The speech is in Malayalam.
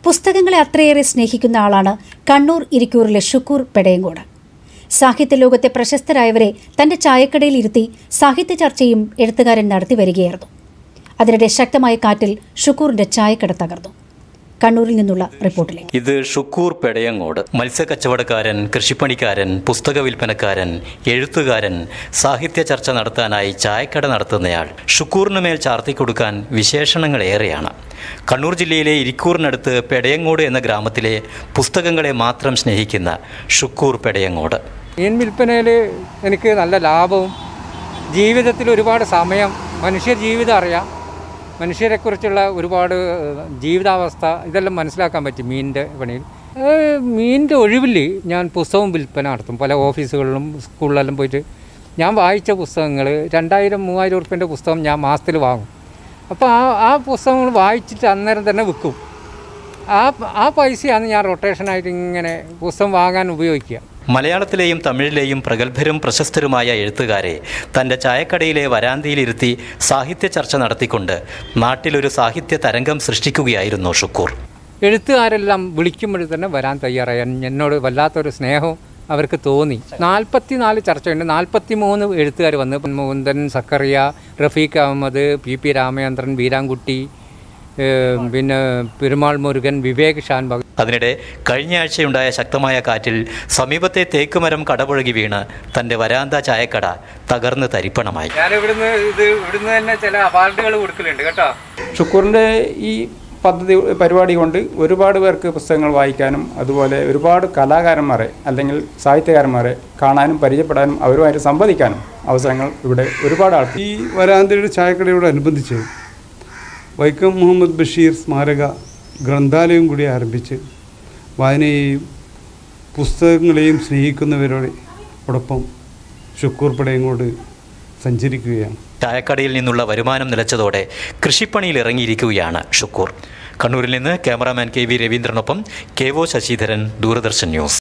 പുസ്തകങ്ങളെ അത്രയേറെ സ്നേഹിക്കുന്ന ആളാണ് കണ്ണൂർ ഇരിക്കൂറിലെ ഷുക്കൂർ പെടയങ്കോട് സാഹിത്യ ലോകത്തെ പ്രശസ്തരായവരെ തന്റെ ചായക്കടയിൽ ഇരുത്തി സാഹിത്യ ചർച്ചയും എഴുത്തുകാരൻ നടത്തി വരികയായിരുന്നു അതിനിടെ ശക്തമായ കാറ്റിൽ ഷുക്കൂറിന്റെ ചായക്കട തകർന്നു കണ്ണൂരിൽ നിന്നുള്ള റിപ്പോർട്ടിലേക്ക് ഇത് ഷുക്കൂർ പെടയങ്ങോട് മത്സ്യക്കച്ചവടക്കാരൻ കൃഷിപ്പണിക്കാരൻ പുസ്തക വിൽപ്പനക്കാരൻ എഴുത്തുകാരൻ സാഹിത്യ ചർച്ച നടത്താനായി ചായക്കട നടത്തുന്നയാൾ ഷുക്കൂറിന് മേൽ ചാർത്തിക്കൊടുക്കാൻ വിശേഷണങ്ങൾ ഏറെയാണ് കണ്ണൂർ ജില്ലയിലെ ഇരിക്കൂറിനടുത്ത് പെടയങ്ങോട് എന്ന ഗ്രാമത്തിലെ പുസ്തകങ്ങളെ മാത്രം സ്നേഹിക്കുന്ന ഷുക്കൂർ പെടയങ്ങോട് മീൻ വിൽപ്പനയിൽ എനിക്ക് നല്ല ലാഭവും ജീവിതത്തിൽ ഒരുപാട് സമയം മനുഷ്യ ജീവിതം അറിയാം മനുഷ്യരെക്കുറിച്ചുള്ള ഒരുപാട് ജീവിതാവസ്ഥ ഇതെല്ലാം മനസ്സിലാക്കാൻ പറ്റും മീനിൻ്റെ പണിയിൽ മീനിൻ്റെ ഒഴിവിൽ ഞാൻ പുസ്തകം വിൽപ്പന നടത്തും പല ഓഫീസുകളിലും സ്കൂളിലെല്ലാം പോയിട്ട് ഞാൻ വായിച്ച പുസ്തകങ്ങൾ രണ്ടായിരം മൂവായിരം ഉറുപ്പ്യൻ്റെ പുസ്തകം ഞാൻ മാസത്തിൽ വാങ്ങും അപ്പോൾ ആ ആ പുസ്തകങ്ങൾ വായിച്ചിട്ട് അന്നേരം തന്നെ വിൽക്കും ആ ആ പൈസയാണ് ഞാൻ റൊട്ടേഷനായിട്ട് ഇങ്ങനെ പുസ്തകം വാങ്ങാൻ ഉപയോഗിക്കുക മലയാളത്തിലെയും തമിഴിലെയും പ്രഗത്ഭരും പ്രശസ്തരുമായ എഴുത്തുകാരെ തൻ്റെ ചായക്കടയിലെ വരാന്തിയിലിരുത്തി സാഹിത്യ ചർച്ച നടത്തിക്കൊണ്ട് നാട്ടിലൊരു സാഹിത്യ തരംഗം സൃഷ്ടിക്കുകയായിരുന്നു ഷുക്കൂർ എഴുത്തുകാരെല്ലാം വിളിക്കുമ്പോൾ തന്നെ വരാൻ തയ്യാറായി എന്നോട് വല്ലാത്തൊരു സ്നേഹവും അവർക്ക് തോന്നി നാൽപ്പത്തി നാല് ചർച്ചയുണ്ട് നാൽപ്പത്തി മൂന്ന് എഴുത്തുകാർ വന്ന് മുകുന്ദൻ സക്കറിയ റഫീഖ് അഹമ്മദ് പി പി രാമചന്ദ്രൻ വീരാൻകുട്ടി ഏഹ് പിന്നെ പെരുമാൾ മുരുകൻ വിവേക് ഷാൻബാഗ് അതിനിടെ കഴിഞ്ഞ ആഴ്ചയുണ്ടായ ശക്തമായ കാറ്റിൽ സമീപത്തെ തേക്കുമരം കടപുഴകി വീണ് തൻ്റെ വരാന്ത ചായക്കട തകർന്ന് തരിപ്പണമായി ഞാൻ ഇവിടുന്ന് ഇത് ഇവിടുന്ന് തന്നെ ചില അവാർഡുകൾ കൊടുക്കലുണ്ട് കേട്ടോ ഷുക്കൂറിൻ്റെ ഈ പദ്ധതി പരിപാടി കൊണ്ട് ഒരുപാട് പേർക്ക് പുസ്തകങ്ങൾ വായിക്കാനും അതുപോലെ ഒരുപാട് കലാകാരന്മാരെ അല്ലെങ്കിൽ സാഹിത്യകാരന്മാരെ കാണാനും പരിചയപ്പെടാനും അവരുമായിട്ട് സംവദിക്കാനും അവസരങ്ങൾ ഇവിടെ ഒരുപാട് ആൾക്ക് ഈ വരാന്തയുടെ ചായക്കടയോടനുബന്ധിച്ച് വൈക്കം മുഹമ്മദ് ബഷീർ സ്മാരക ഗ്രന്ഥാലയം കൂടി ആരംഭിച്ച് വായനയെയും പുസ്തകങ്ങളെയും സ്നേഹിക്കുന്നവരോടൊപ്പം ഷുക്കൂർ പടയങ്ങോട് സഞ്ചരിക്കുകയാണ് ചായക്കടയിൽ നിന്നുള്ള വരുമാനം നിലച്ചതോടെ കൃഷിപ്പണിയിൽ ഇറങ്ങിയിരിക്കുകയാണ് ഷുക്കൂർ കണ്ണൂരിൽ നിന്ന് ക്യാമറാമാൻ കെ വി രവീന്ദ്രനൊപ്പം K O Sasidharan Doordarshan news